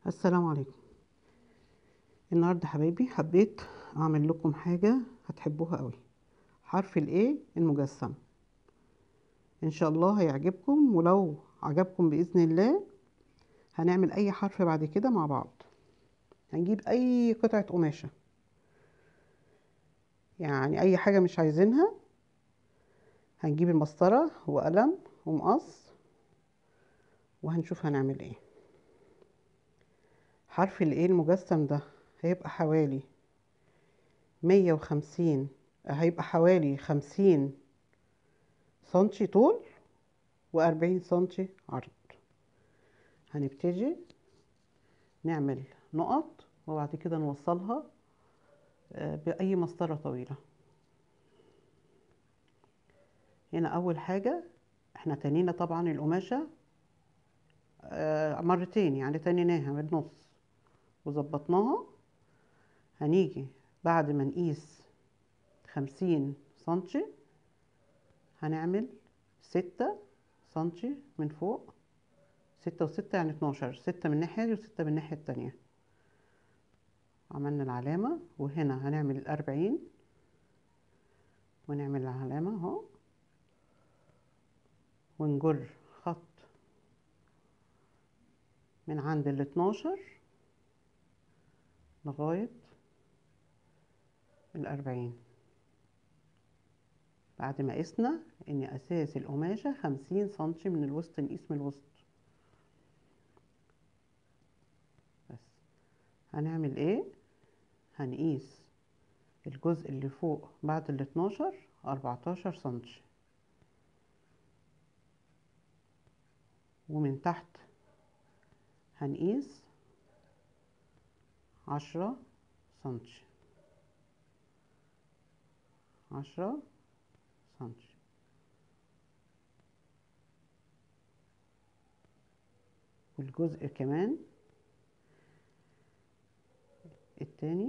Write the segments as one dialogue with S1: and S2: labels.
S1: السلام عليكم النهارده حبايبي حبيت اعمل لكم حاجه هتحبوها قوي حرف الايه المجسم ان شاء الله هيعجبكم ولو عجبكم باذن الله هنعمل اي حرف بعد كده مع بعض هنجيب اي قطعه قماشه يعني اي حاجه مش عايزينها هنجيب المسطره وقلم ومقص وهنشوف هنعمل ايه حرف الايه المجسم ده هيبقى حوالي مية وخمسين هيبقى حوالي خمسين سنتي طول وأربعين سنتي عرض هنبتدي نعمل نقط وبعد كده نوصلها بأي مسطرة طويلة هنا أول حاجة احنا تنينا طبعا القماشة مرتين يعني تنيناها بالنص وظبطناها هنيجي بعد ما نقيس خمسين سنتي هنعمل ستة سنتي من فوق ستة وستة يعني اتناشر ستة من الناحية دي وستة من الناحية التانية عملنا العلامة وهنا هنعمل الأربعين ونعمل العلامة اهو ونجر خط من عند الاتناشر لغاية الأربعين بعد ما قسنا ان اساس القماشة خمسين سنتي من الوسط نقيس من الوسط بس هنعمل ايه هنقيس الجزء اللي فوق بعد الاتناشر اربعتاشر سنتي ومن تحت هنقيس عشرة سنتي عشرة سنتي والجزء كمان التاني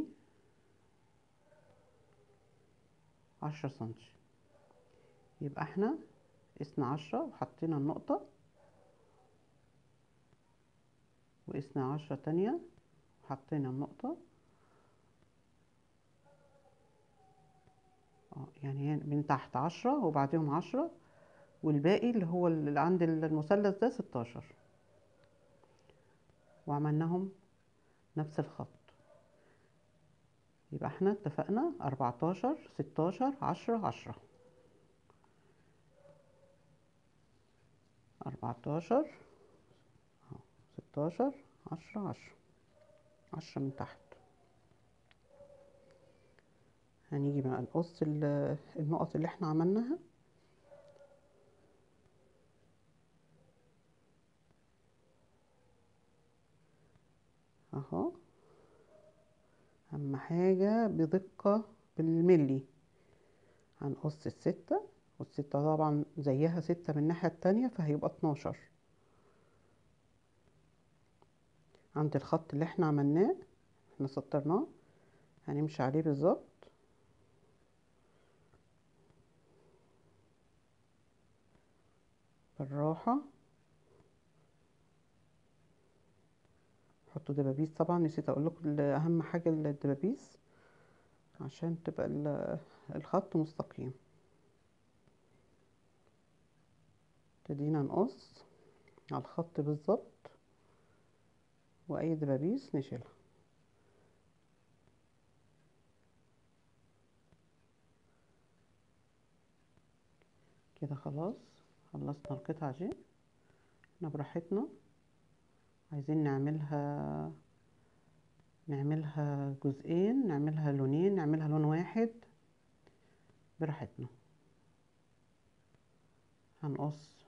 S1: عشرة سنتي يبقى احنا قسنا عشرة وحطينا النقطة وقسنا عشرة تانية وحطينا النقطة اه يعني من تحت عشرة وبعدهم عشرة والباقي اللي هو اللي عند المثلث ده ستاشر وعملناهم نفس الخط يبقى احنا اتفقنا اربعتاشر ستاشر عشرة عشرة اربعتاشر ستاشر عشرة عشرة عشرة من تحت هنيجي بقى نقص النقط اللي احنا عملناها اهو اهم حاجة بدقة بالملي هنقص الستة والستة طبعا زيها ستة من الناحية التانية فهيبقى اتناشر عند الخط اللي احنا عملناه احنا سطرناه هنمشي عليه بالظبط بالراحة حطوا دبابيس طبعا نسيت اقول لكم اهم حاجة الدبابيس عشان تبقى الخط مستقيم ابتدينا نقص على الخط بالظبط واي دبابيس نشيلها كده خلاص خلصنا القطعة دي احنا براحتنا عايزين نعملها نعملها جزئين نعملها لونين نعملها لون واحد براحتنا هنقص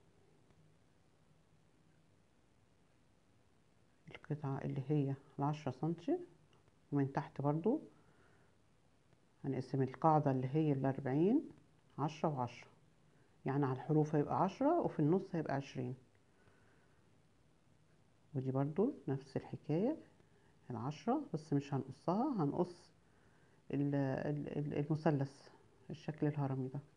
S1: القطعة اللي هي العشرة سنتي ومن تحت برضو هنقسم القاعدة اللي هي الأربعين عشرة وعشرة يعني على الحروف هيبقى عشرة وفي النص هيبقى عشرين ودي برضو نفس الحكاية العشرة بس مش هنقصها هنقص المثلث الشكل الهرمي ده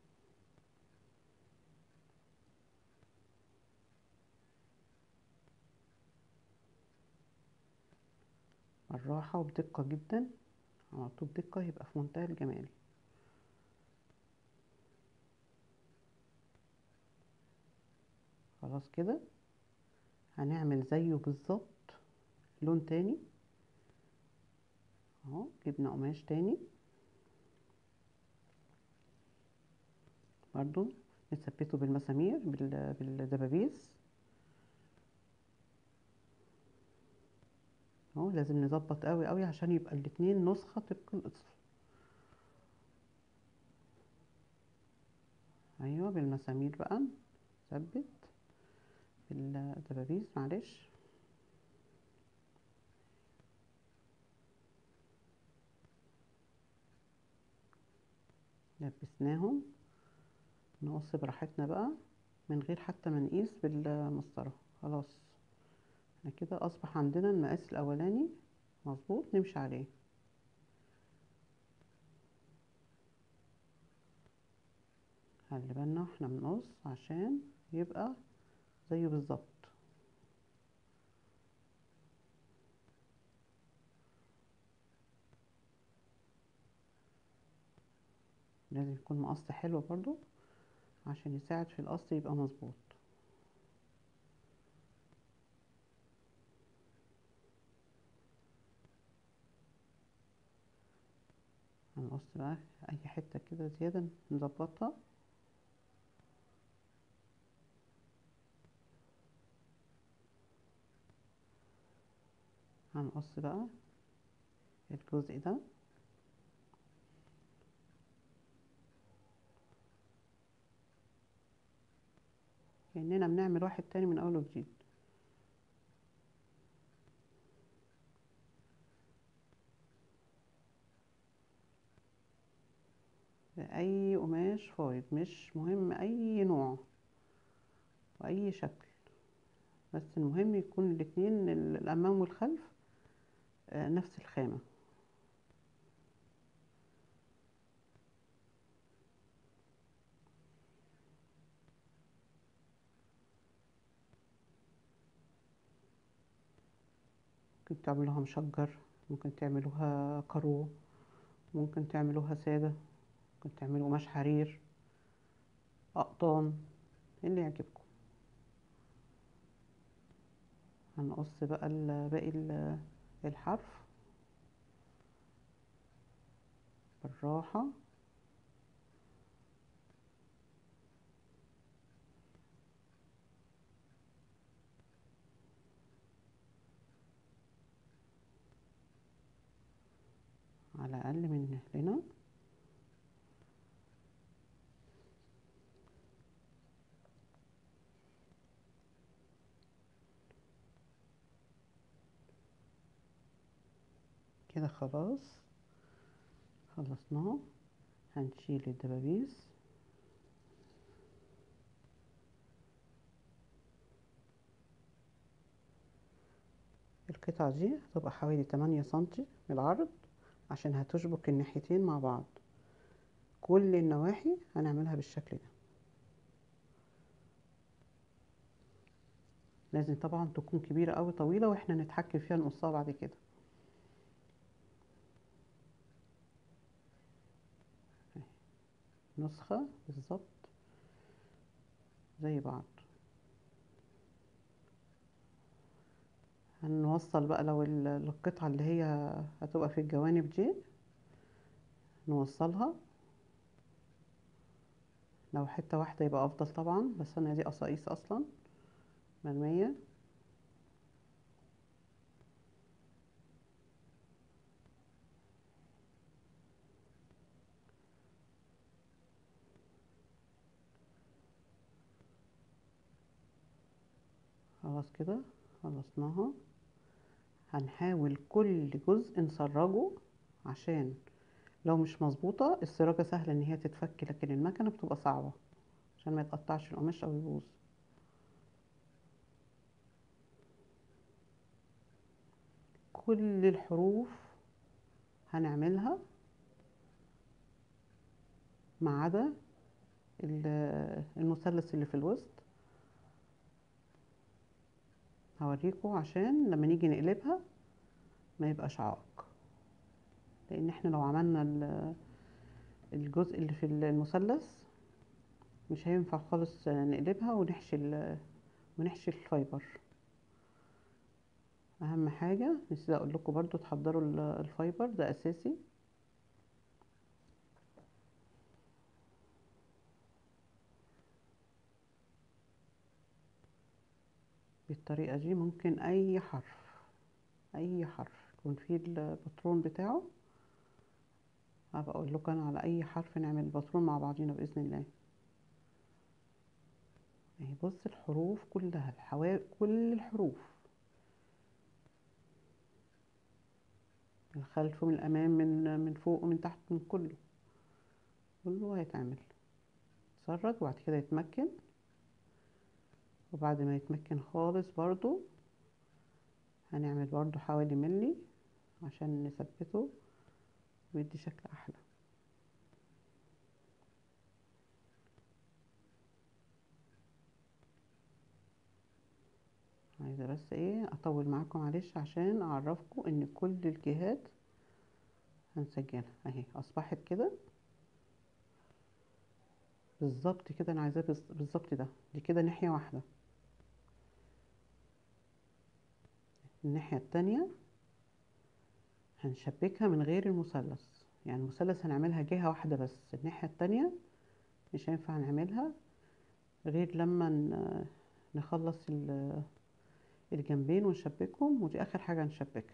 S1: بالراحة وبدقة جدا عملته بدقة يبقى في منتهى الجمال خلاص كده هنعمل زيه بالظبط لون تاني اهو جبنا قماش تاني برضو نثبته بالمسامير بال- بالدبابيس اهو لازم نظبط قوي قوي عشان يبقى الاتنين نسخة طبق الاصل ايوه بالمسامير بقى ثبت بالدبابيس معلش لبسناهم نقص براحتنا بقى من غير حتى ما نقيس بالمسطرة خلاص احنا كده اصبح عندنا المقاس الاولاني مظبوط نمشي عليه خلي بالنا احنا بنقص عشان يبقى زيه بالظبط لازم يكون مقص حلو برضو عشان يساعد في القص يبقى مظبوط هنقص بقى اي حتة كده زيادة نظبطها هنقص بقى الجزء ده كأننا بنعمل واحد تاني من أول وجديد بأي قماش فايض مش مهم أي نوع وأي شكل بس المهم يكون الاتنين ال- الأمام والخلف آه، نفس الخامة ممكن تعملوها مشجر ممكن تعملوها كارو ممكن تعملوها سادة ممكن تعملوا قماش حرير أقطان اللي يعجبكم هنقص بقى ال- باقي ال- الحرف بالراحة على أقل من هنا كده خلاص خلصناه هنشيل الدبابيس القطعة دي هتبقى حوالي تمانية سنتي بالعرض عشان هتشبك الناحيتين مع بعض كل النواحي هنعملها بالشكل ده لازم طبعا تكون كبيرة أوي طويلة واحنا نتحكم فيها نقصها بعد كده أهي. نسخة بالظبط زي بعض هنوصل بقى لو ال- القطعة اللي هي هتبقى في الجوانب دي نوصلها لو حتة واحدة يبقى أفضل طبعا بس أنا دي قصاقيس أصلا مرمية خلاص كده خلصناها هنحاول كل جزء نسرجه عشان لو مش مظبوطة السراجة سهلة ان هي تتفك لكن المكنة بتبقى صعبة عشان ما يتقطعش القماش او يبوظ كل الحروف هنعملها ما عدا ال- المثلث اللي في الوسط هوريكم عشان لما نيجي نقلبها ما يبقاش عائق لان احنا لو عملنا ال- الجزء اللي في المثلث مش هينفع خالص نقلبها ونحشي ال- ونحشي الفايبر اهم حاجه نسيت اقول لكم برضو تحضروا ال- الفايبر ده اساسي بالطريقه دي ممكن اي حرف اي حرف يكون فيه الباترون بتاعه هبقى اقول لكم انا على اي حرف نعمل الباترون مع بعضينا باذن الله اهي بص الحروف كلها الحوا كل الحروف من الخلف ومن الامام من من فوق ومن تحت من كله كله هيتعمل يتسرج وبعد كده يتمكن وبعد ما يتمكن خالص برضو هنعمل برضو حوالي ملي عشان نثبته ويدي شكل احلى عايزه بس ايه اطول معاكم معلش عشان اعرفكم ان كل الجهات هنسجلها اهي اصبحت كده بالظبط كده انا عايزاه بز- بالظبط ده دي كده ناحيه واحده الناحيه التانية هنشبكها من غير المثلث يعني المثلث هنعملها جهه واحده بس الناحيه التانية مش هينفع نعملها غير لما ن- نخلص ال- الجنبين ونشبكهم ودي اخر حاجه نشبكها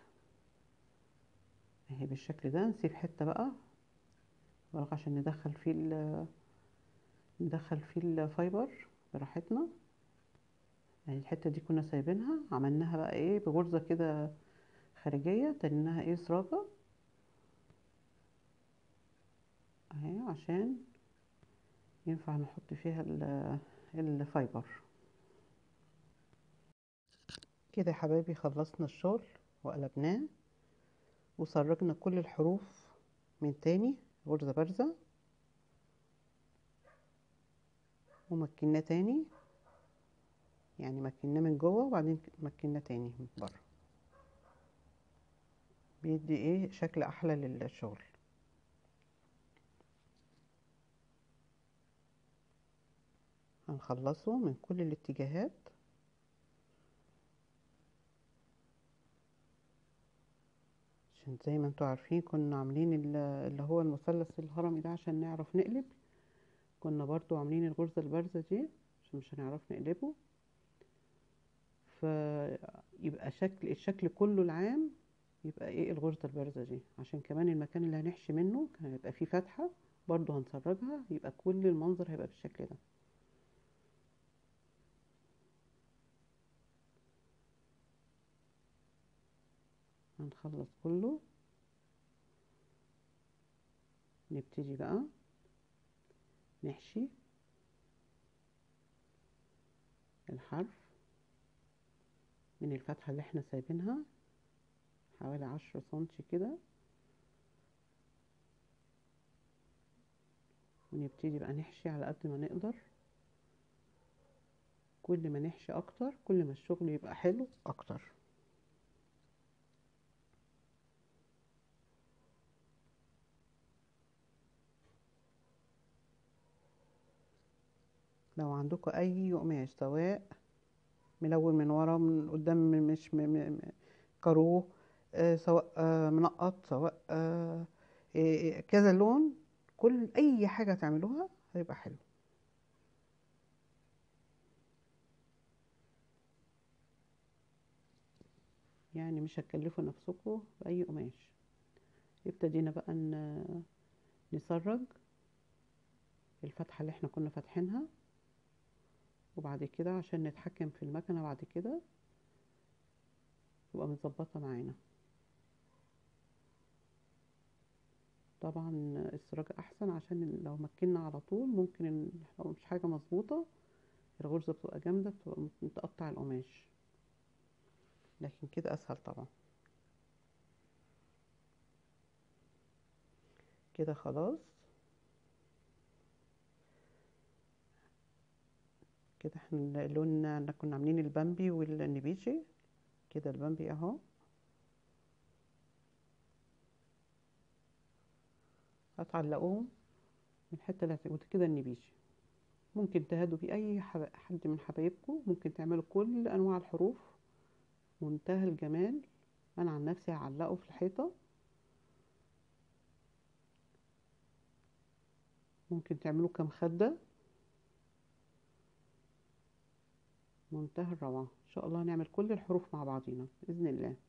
S1: اهي بالشكل ده نسيب حته بقى ورق عشان ندخل فيه ال- ندخل فيه الفايبر براحتنا يعني الحته دي كنا سايبينها عملناها بقى ايه بغرزه كده خارجيه تنيناها ايه سراجه اهي عشان ينفع نحط فيها ال- الفايبر كده يا حبايبي خلصنا الشغل وقلبناه وسرجنا كل الحروف من تاني غرزة بارزة ومكناه تاني يعني مكناه من جوه وبعدين مكناه تاني من بره بيدي ايه شكل احلى للشغل هنخلصه من كل الاتجاهات عشان زي ما انتوا عارفين كنا عاملين ال- اللي هو المثلث الهرمي ده عشان نعرف نقلب كنا برضو عاملين الغرزة البارزة دي عشان مش هنعرف نقلبه فيبقى شكل الشكل كله العام يبقى ايه الغرزة البارزة دي عشان كمان المكان اللي هنحشي منه هيبقى فيه فتحة برضو هنسرجها يبقى كل المنظر هيبقى بالشكل ده هنخلص كله نبتدي بقى نحشي الحرف من الفتحة اللي احنا سايبينها حوالي عشرة سنتي كده ونبتدي بقى نحشي على قد ما نقدر كل ما نحشي اكتر كل ما الشغل يبقى حلو اكتر لو عندكم اي قماش سواء ملون من ورا من قدام م- مش م- م- م- كارو آه، سواء آه، منقط سواء آه، إيه- كذا لون كل اي حاجه تعملوها هيبقى حلو يعني مش هتكلفوا نفسكم باي قماش ابتدينا بقى ن- نسرج الفتحه اللي احنا كنا فاتحينها وبعد كده عشان نتحكم في المكنه بعد كده تبقى متظبطه معانا طبعا السراج احسن عشان لو مكنا على طول ممكن إن- لو مش حاجه مظبوطه الغرزه بتبقى جامده بتبقى ممكن تقطع القماش لكن كده اسهل طبعا كده خلاص كده احنا اللون اللي كنا عاملين البامبي والنبيتشي كده البامبي اهو هتعلقوهم من الحتة اللي هت- وده كده النبيجي ممكن تهادوا بيه أي حب- حد من حبايبكم ممكن تعملوا كل أنواع الحروف منتهى الجمال أنا عن نفسي هعلقه في الحيطة ممكن تعملوا كمخدة منتهى الروعة إن شاء الله هنعمل كل الحروف مع بعضينا بإذن الله